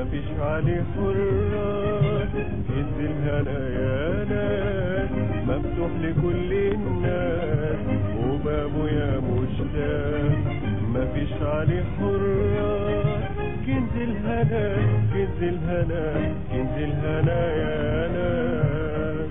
مفيش عليه حراس كنز الهنا يا ناس مفتوح لكل الناس وبابه يا مشتاق مفيش عليه حراس كنز الهنا كنز الهنا كنز الهنا يا ناس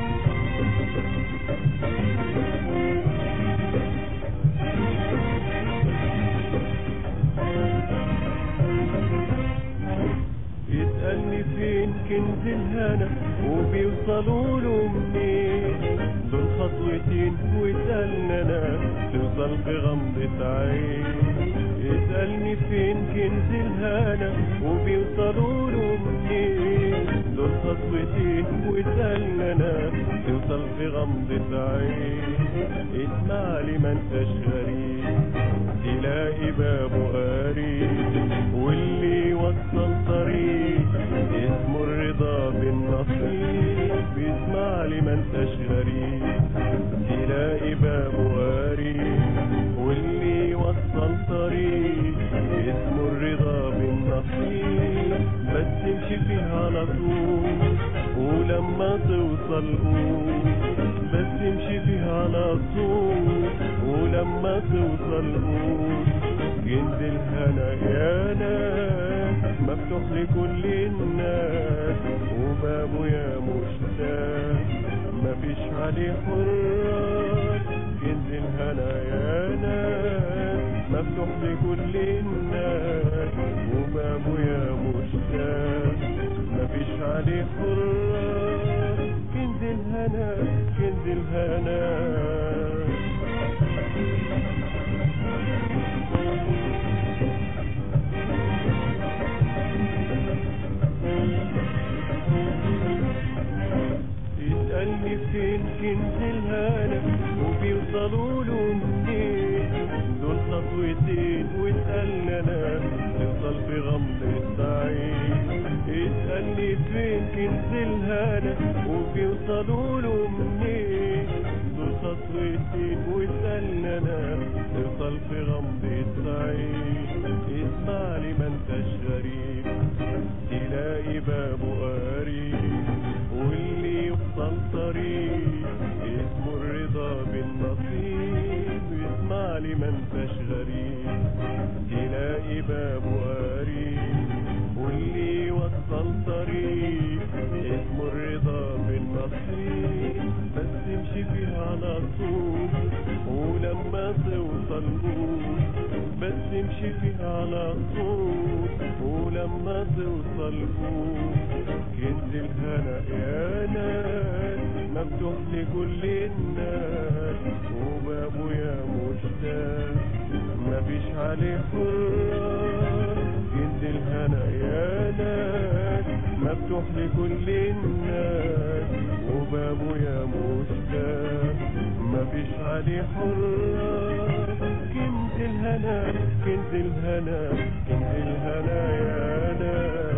يسألني فين كنز الهنا وبيوصلوا له منين دول خطوتين واسألنا انا توصل في غمضة عين يسألني فين كنز الهنا وبيوصلوا له منين دول خطوتين واسألنا انا توصل في غمضة عين اسمع لي ما انتش غريب تلاقي بابه قريب واللي يوصل طريق اسمه الرضا بالنصيب اسمع لي ما انتش غريب تلاقي بابه قريب واللي يوصل طريق اسمه الرضا بالنصيب بس امشي فيها على طول ولما توصل قول بس امشي فيها على طول ولما توصل قول كنز الهنا يا ناس مفتوح لكل الناس وبابه يا مشتاق مفيش عليه حراس كنز الهنا يا ناس مفتوح لكل الناس وبابه يا مشتاق مفيش عليه حراس كنز الهنا كنز الهنا يسألني فين كنز الهنا وبيوصلوا له منين دول خطوتين واسألنا انا توصل في غمضة عين يسألني فين كنز الهنا وبيوصلوا له منين دول خطوتين واسألنا انا توصل في غمضة عين اسمع لي ما انتش غريب تلاقي بابه قريب واللي يفضل طريق اسمه الرضا بالنصيب اسمع لي ما انتش غريب تلاقي بابه قريب واللي يوصل طريق اسمه الرضا بالنصيب بس امشي فيها على طول ولما توصل قول بس امشي فيها على طول ولما توصل قول كنز الهنا يا ناس مفتوح لكل الناس وبابه يا مشتاق مفيش عليه حراس كنز الهنا يا ناس مفتوح لكل الناس وبابه يا مشتاق مفيش عليه حراس كنز الهنا كنز الهنا كنز الهنا يا ناس